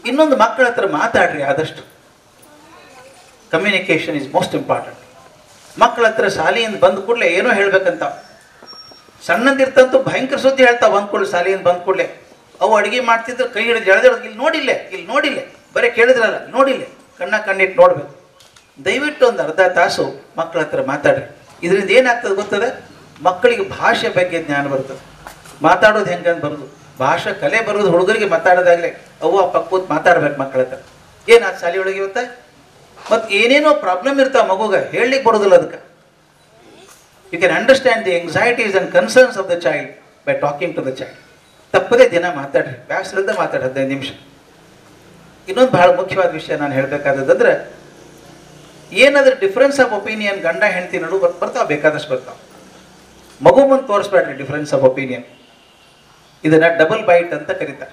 ಇನ್ನೊಂದು ಮಕ್ಕಳ ಹತ್ರ ಮಾತಾಡ್ರಿ ಆದಷ್ಟು ಕಮ್ಯುನಿಕೇಷನ್ ಇಸ್ ಮೋಸ್ಟ್ ಇಂಪಾರ್ಟೆಂಟ್ ಮಕ್ಕಳ ಹತ್ರ ಶಾಲೆಯಿಂದ ಬಂದ ಕೂಡಲೇ ಏನೋ ಹೇಳ್ಬೇಕಂತ ಸಣ್ಣದಿರ್ತಂತೂ ಭಯಂಕರ ಸುದ್ದಿ ಹೇಳ್ತಾವ ಬಂದ ಕೂಡಲೇ ಶಾಲೆಯಿಂದ ಬಂದ ಕೂಡಲೇ ಅವು ಅಡುಗೆ ಮಾಡ್ತಿದ್ರೆ ಕೈ ಹಿಡಿದು ಎಳೆದಿರೋದು ಇಲ್ಲಿ ನೋಡಿಲ್ಲ ಇಲ್ಲಿ ನೋಡಿಲ್ಲ ಬರೀ ಕೇಳಿದ್ರಲ್ಲ ನೋಡಿಲ್ಲ ಕಣ್ಣ ಕಣ್ಣಿಟ್ಟು ನೋಡ್ಬೇಕು ದಯವಿಟ್ಟು ಒಂದು ಅರ್ಧ ತಾಸು ಮಕ್ಕಳ ಹತ್ರ ಮಾತಾಡ್ರಿ ಇದರಿಂದ ಏನಾಗ್ತದೆ ಗೊತ್ತದೆ ಮಕ್ಕಳಿಗೆ ಭಾಷೆ ಬಗ್ಗೆ ಜ್ಞಾನ ಬರ್ತದೆ ಮಾತಾಡೋದು ಹೆಂಗೆ ಅಂತ ಬರೋದು ಭಾಷಾ ಕಲೆ ಬರೋದು ಹುಡುಗರಿಗೆ ಮಾತಾಡೋದಾಗಲೇ ಅವ್ವ ಅಪ್ಪ ಕೂತ್ ಮಾತಾಡ್ಬೇಕು ಮಕ್ಕಳ ಹತ್ರ ಏನಾಯ್ತು ಶಾಲೆ ಒಳಗೆ ಇವತ್ತ ಮತ್ತು ಏನೇನೋ ಪ್ರಾಬ್ಲಮ್ ಇರ್ತಾವ ಮಗುಗೆ ಹೇಳಲಿಕ್ಕೆ ಬರೋದಿಲ್ಲ ಅದಕ್ಕೆ you can understand the anxieties and concerns of the child by talking to the child ತಪ್ಪದೇ ದಿನ ಮಾತಾಡ್ರಿ ಬ್ಯಾಸರದ ಮಾತಾಡಿ ಹದಿನೈದು ನಿಮಿಷ ಇನ್ನೊಂದು ಬಹಳ ಮುಖ್ಯವಾದ ವಿಷಯ ನಾನು ಹೇಳಬೇಕಾದದಂದ್ರೆ ಏನಾದ್ರೂ ಡಿಫ್ರೆನ್ಸ್ ಆಫ್ ಒಪಿನಿಯನ್ ಗಂಡ ಹೆಂಡತಿ ನಡು ಬರ್ ಬರ್ತಾವ ಬೇಕಾದಷ್ಟು ಬರ್ತಾವ ಮಗು ಮುಂದೆ ತೋರಿಸ್ಬೇಡ್ರಿ ಡಿಫ್ರೆನ್ಸ್ ಆಫ್ ಒಪಿನಿಯನ್ ಇದನ್ನ ಡಬಲ್ ಬೈಟ್ ಅಂತ ಕರೀತಾರೆ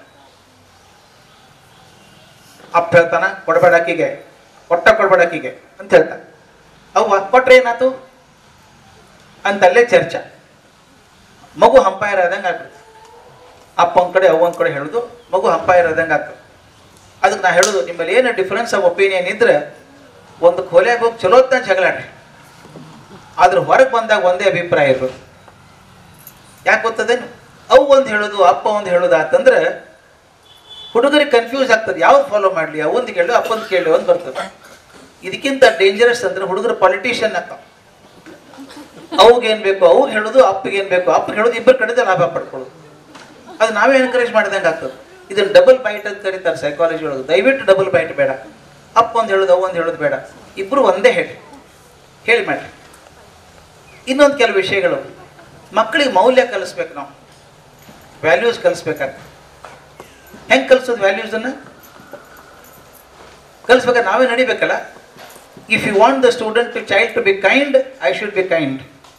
ಅಪ್ಪ ಹೇಳ್ತಾನ ಕೊಡಬೇಡಾಕಿಗೆ ಕೊಟ್ಟ ಕೊಡಬೇಡಾಕಿಗೆ ಅಂತ ಹೇಳ್ತಾನೆ ಅವ್ವ ಕೊಟ್ರೆ ಏನಾಯ್ತು ಅಂತಲ್ಲೇ ಚರ್ಚೆ ಮಗು ಹಂಪೈರ್ ಆದಂಗೆ ಆಗ್ತದೆ ಅಪ್ಪ ಒಂದ್ ಕಡೆ ಅವ್ವ ಒಂದ್ ಕಡೆ ಹೇಳುದು ಮಗು ಹಂಪೈರ್ ಆದಂಗೆ ಆಗ್ತದೆ ಅದಕ್ಕೆ ನಾ ಹೇಳುದು ನಿಮ್ಮಲ್ಲಿ ಏನು ಡಿಫ್ರೆನ್ಸ್ ಆಫ್ ಒಪಿನಿಯನ್ ಇದ್ರೆ ಒಂದು ಕೊಲೆಗೆ ಹೋಗಿ ಚಲೋ ಹೊತ್ತ ಜಗಳಾಡ್ರಿ ಆದ್ರೆ ಹೊರಗೆ ಬಂದಾಗ ಒಂದೇ ಅಭಿಪ್ರಾಯ ಇರ್ಬೇಕು ಯಾಕೆ ಗೊತ್ತದೇನು ಅವು ಒಂದು ಹೇಳೋದು ಅಪ್ಪ ಒಂದು ಹೇಳೋದು ಆತಂದ್ರೆ ಹುಡುಗರಿಗೆ ಕನ್ಫ್ಯೂಸ್ ಆಗ್ತದೆ ಯಾವ್ದು ಫಾಲೋ ಮಾಡಲಿ ಅವೊಂದು ಕೇಳಿ ಅಪ್ಪಂದು ಕೇಳಿ ಒಂದು ಬರ್ತದೆ ಇದಕ್ಕಿಂತ ಡೇಂಜರಸ್ ಅಂದ್ರೆ ಹುಡುಗರು ಪಾಲಿಟಿಷಿಯನ್ ಆಗ್ತಾವ ಅವ್ಗೆ ಏನ್ ಬೇಕು ಅವ್ಗೆ ಹೇಳೋದು ಅಪ್ಪಗೆ ಏನ್ ಬೇಕು ಅಪ್ಪಗೆ ಹೇಳೋದು ಇಬ್ಬರು ಕಡೆದ ಲಾಭ ಪಡ್ಕೊಳ್ಳೋದು ಅದು ನಾವೇ ಎನ್ಕರೇಜ್ ಮಾಡಿದಂಗೆ ಆಗ್ತದೆ ಇದನ್ನ ಡಬಲ್ ಬೈಟ್ ಅಂತ ಕರೀತಾರೆ ಸೈಕಾಲಜಿ ಒಳಗೆ ದಯವಿಟ್ಟು ಡಬಲ್ ಬೈಟ್ ಬೇಡ ಅಪ್ಪ ಒಂದು ಹೇಳೋದು ಅವ್ವ ಒಂದು ಹೇಳೋದು ಬೇಡ ಇಬ್ಬರು ಒಂದೇ ಹೇಳಿ ಹೇಳಿ ಮಾಡ್ರಿ ಇನ್ನೊಂದು ಕೆಲವು ವಿಷಯಗಳು ಮಕ್ಕಳಿಗೆ ಮೌಲ್ಯ ಕಲಿಸ್ಬೇಕು ನಾವು ವ್ಯಾಲ್ಯೂಸ್ ಕಲಿಸ್ಬೇಕಾಗ್ತದೆ ಹೆಂಗೆ ಕಲಿಸೋದು ವ್ಯಾಲ್ಯೂಸನ್ನು ಕಲಿಸ್ಬೇಕಾದ್ರೆ ನಾವೇ ನಡಿಬೇಕಲ್ಲ if you want the student to child to be kind I should be kind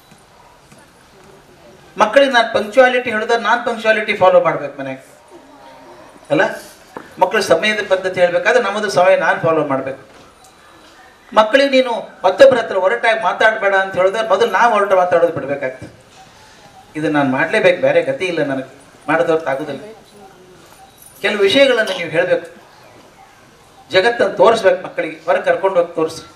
ಮಕ್ಕಳಿಗೆ ನಾನು ಪಂಕ್ಚುಯಾಲಿಟಿ ಹೇಳಿದ್ರೆ ನಾನು ಪಂಕ್ಚುಯಾಲಿಟಿ ಫಾಲೋ ಮಾಡ್ಬೇಕು ಮನೆಗೆ ಅಲ್ಲ ಮಕ್ಕಳು ಸಮಯದ ಪದ್ಧತಿ ಹೇಳ್ಬೇಕಾದ್ರೆ ನಮ್ಮದು ಸಮಯ ನಾನು ಫಾಲೋ ಮಾಡಬೇಕು ಮಕ್ಕಳಿಗೆ ನೀನು ಮತ್ತೊಬ್ಬರ ಹತ್ರ ಹೊರಟಾಗಿ ಮಾತಾಡಬೇಡ ಅಂತ ಹೇಳಿದ್ರೆ ಮೊದಲು ನಾವು ಹೊರಟ ಮಾತಾಡೋದು ಬಿಡಬೇಕಾಗ್ತದೆ ಇದು ನಾನು ಮಾಡಲೇಬೇಕು ಬೇರೆ ಗತಿ ಇಲ್ಲ ನನಗೆ ಮಾಡೋದವ್ರದ್ದು ಆಗೋದಿಲ್ಲ ಕೆಲವು ವಿಷಯಗಳನ್ನು ನೀವು ಹೇಳಬೇಕು ಜಗತ್ತನ್ನು ತೋರಿಸ್ಬೇಕು ಮಕ್ಕಳಿಗೆ ಹೊರಗೆ ಕರ್ಕೊಂಡು ಹೋಗಿ ತೋರಿಸ್ರಿ